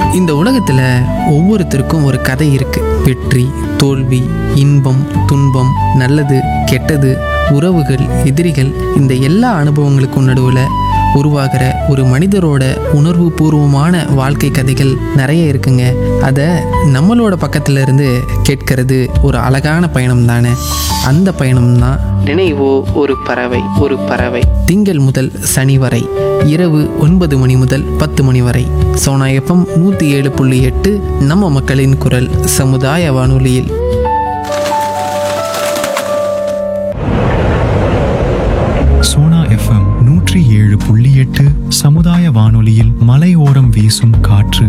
இந்த உலகத்தில் ஒவ்வொருத்தருக்கும் ஒரு கதை இருக்கு வெற்றி தோல்வி இன்பம் துன்பம் நல்லது கெட்டது உறவுகள் எதிரிகள் இந்த எல்லா அனுபவங்களுக்கும் நடுவில் உருவாகிற ஒரு மனிதரோட உணர்வு பூர்வமான வாழ்க்கை கதைகள் நிறைய இருக்குங்க அதை நம்மளோட பக்கத்துல இருந்து கேட்கறது ஒரு அழகான பயணம் தானே அந்த பயணம் தான் நினைவோ ஒரு பறவை ஒரு பறவை திங்கள் முதல் சனி வரை இரவு ஒன்பது மணி முதல் பத்து மணி வரை சோனா எஃப்எம் நூற்றி ஏழு புள்ளி எட்டு நம்ம மக்களின் குரல் சமுதாய வானொலியில் சோனா எஃப்எம் நூற்றி ஏழு புள்ளி எட்டு சமுதாய வானொலியில் மலையோரம் வீசும் காற்று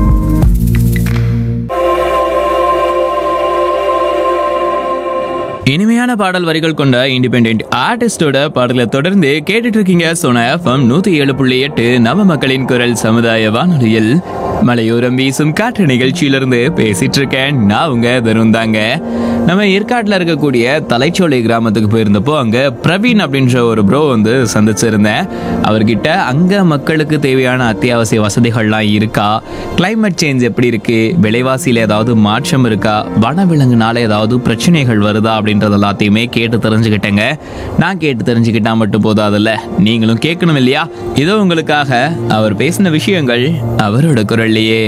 இனிமையான பாடல் வரிகள் கொண்ட இண்டிபெண்ட் ஆர்டிஸ்டோட பாடலை தொடர்ந்து கேட்டுட்டு இருக்கீங்க சோனா எஃப்எம் நூத்தி ஏழு புள்ளி எட்டு நம்ம மக்களின் குரல் சமுதாய வானொலியில் மலையோரம் வீசும் காற்று நிகழ்ச்சியிலிருந்து பேசிட்டு இருக்கேன் நான் உங்க தருண் தாங்க நம்ம ஏற்காட்டில் இருக்கக்கூடிய தலைச்சோலை கிராமத்துக்கு போயிருந்தப்போ அங்க பிரவீன் அப்படின்ற ஒரு ப்ரோ வந்து சந்திச்சிருந்தேன் அவர்கிட்ட அங்க மக்களுக்கு தேவையான அத்தியாவசிய வசதிகள்லாம் இருக்கா climate சேஞ்ச் எப்படி இருக்கு விலைவாசியில் ஏதாவது மாற்றம் இருக்கா வனவிலங்குனால ஏதாவது பிரச்சனைகள் வருதா அப்படின்றது எல்லாத்தையுமே கேட்டு தெரிஞ்சுக்கிட்டேங்க நான் கேட்டு தெரிஞ்சுக்கிட்டா மட்டும் போதாதுல்ல நீங்களும் கேட்கணும் இல்லையா இதோ உங்களுக்காக அவர் பேசின விஷயங்கள் அவரோட குரல்லையே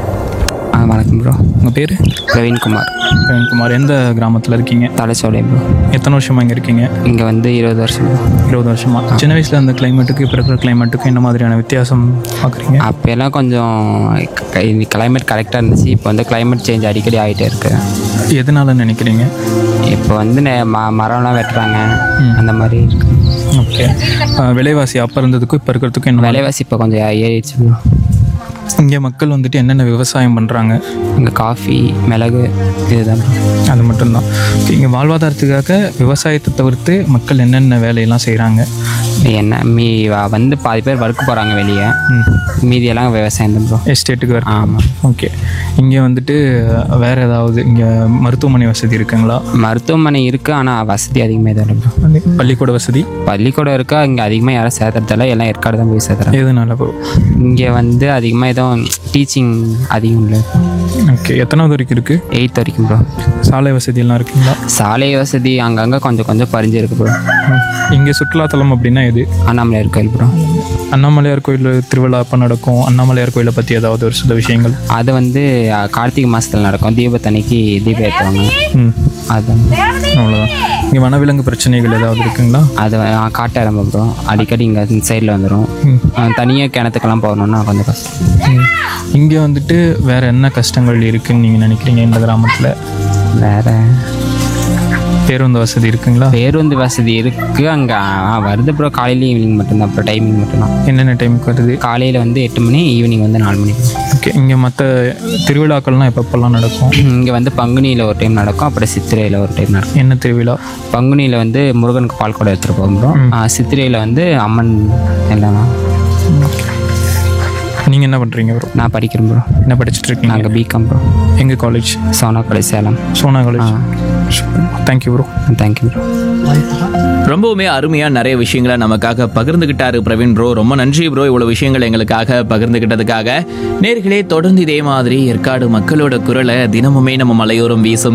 ஆ வணக்கம் ப்ரோ உங்கள் பேர் பிரவீன்குமார் பிரவீன்குமார் எந்த கிராமத்தில் இருக்கீங்க தலைச்சோலை ப்ரோ எத்தனை வருஷமா இங்கே இருக்கீங்க இங்கே வந்து இருபது வருஷம் bro. இருபது வருஷமா சின்ன வயசில் அந்த கிளைமேட்டுக்கு இப்போ இருக்கிற கிளைமேட்டுக்கு என்ன மாதிரியான வித்தியாசம் பார்க்குறீங்க அப்போல்லாம் கொஞ்சம் கிளைமேட் கரெக்டாக இருந்துச்சு இப்போ வந்து கிளைமேட் சேஞ்ச் அடிக்கடி ஆகிட்டே இருக்கு எதனால நினைக்கிறீங்க இப்போ வந்து நெ- ம மரம்லாம் வெட்டுறாங்க அந்த மாதிரி இருக்கு ஓகே விலைவாசி அப்போ இருந்ததுக்கும் இப்போ இருக்கிறதுக்கும் என்ன விலைவாசி இப்போ கொஞ்சம் ஏறிடுச்சு ப்ரோ இங்கே மக்கள் வந்துட்டு என்னென்ன விவசாயம் பண்ணுறாங்க இங்கே காஃபி மிளகு இதுதான் bro. அது மட்டும்தான் இங்கே வாழ்வாதாரத்துக்காக விவசாயத்தை தவிர்த்து மக்கள் என்னென்ன வேலையெல்லாம் செய்கிறாங்க என்ன மீ வ- வந்து பாதி பேர் ஒர்க்கு போகிறாங்க வெளியே மீதியெல்லாம் விவசாயம் தான் ப்ரோ எஸ்டேட்டுக்கு வேறு ஆமாம் ஓகே இங்கே வந்துட்டு வேறு ஏதாவது இங்கே மருத்துவமனை வசதி இருக்குங்களா மருத்துவமனை இருக்குது ஆனால் வசதி அதிகமாக தான் இல்லை ப்ரோ பள்ளிக்கூட வசதி பள்ளிக்கூடம் இருக்கா இங்கே அதிகமாக யாரும் சேர்த்துறதில்ல எல்லாம் ஏற்காடு தான் போய் சேர்த்துறாங்க எதனால ப்ரோ இங்கே வந்து அதிகமாக எதுவும் டீச்சிங் அதிகம் இல்லை ஓகே எத்தனாவது வரைக்கும் இருக்குது எயித் வரைக்கும் ப்ரோ சாலை வசதியெல்லாம் இருக்குங்களா சாலை வசதி அங்கங்கே கொஞ்சம் கொஞ்சம் பறிஞ்சிருக்கு ப்ரோ இங்கே சுற்றுலாத்தலம் அப்படின்னா இது அண்ணாமலையார் கோயில் ப்ரோ அண்ணாமலையார் கோயில் திருவிழா எப்போ நடக்கும் அண்ணாமலையார் கோயிலை பற்றி ஏதாவது ஒரு சில விஷயங்கள் அது வந்து அஹ், கார்த்திகை மாதத்தில் நடக்கும் தீபத்தன்னைக்கு தீபம் ஏற்றுவாங்க ம் அதுதான் அவ்வளோதான் இங்கே வனவிலங்கு பிரச்சனைகள் ஏதாவது இருக்குங்களா அது அஹ், காட்டாரம்பு ப்ரோ அடிக்கடி இங்கே சைடில் வந்துடும் தனியாக கிணத்துக்கெல்லாம் போகணுன்னா கொஞ்சம் கஷ்டம் இங்கே வந்துட்டு வேற என்ன கஷ்டங்கள் இருக்குன்னு நீங்கள் நினைக்கிறீங்க இந்த கிராமத்தில் வேறு பேருந்து வசதி இருக்குங்களா பேருந்து வசதி இருக்குது அங்கே வருது ப்ரோ காலையில் ஈவினிங் மட்டும்தான் அப்புறம் டைமிங் மட்டும்தான் என்னென்ன டைமுக்கு வருது காலையில் வந்து எட்டு மணி ஈவினிங் வந்து நாலு மணி ஓகே இங்கே மற்ற திருவிழாக்கள்லாம் எப்பப்பெல்லாம் நடக்கும் இங்கே வந்து பங்குனியில் ஒரு டைம் நடக்கும் அப்புறம் சித்திரையில் ஒரு டைம் நடக்கும் என்ன திருவிழா பங்குனியில் வந்து முருகனுக்கு பால் கூட எடுத்துகிட்டு போகிறோம் சித்திரையில் வந்து அம்மன் எல்லாம் நீங்கள் என்ன பண்ணுறீங்க ப்ரோ நான் படிக்கிறேன் ப்ரோ என்ன படிச்சுட்டு இருக்கீங்க நாங்கள் பிகாம் ப்ரோ எங்கள் college Sona college Salem Sona college thank you bro thank you bro ரொம்பவுமே அருமையா நிறைய விஷயங்களை நமக்காக பகிர்ந்துகிட்டாரு பிரவீன் ப்ரோ ரொம்ப நன்றி ப்ரோ இவ்வளவு விஷயங்கள் எங்களுக்காக பகிர்ந்துகிட்டதுக்காக நேர்களே தொடர்ந்து இதே மாதிரி ஏற்காடு மக்களோட குரலை தினமுமே நம்ம மலையோரம் வீசும்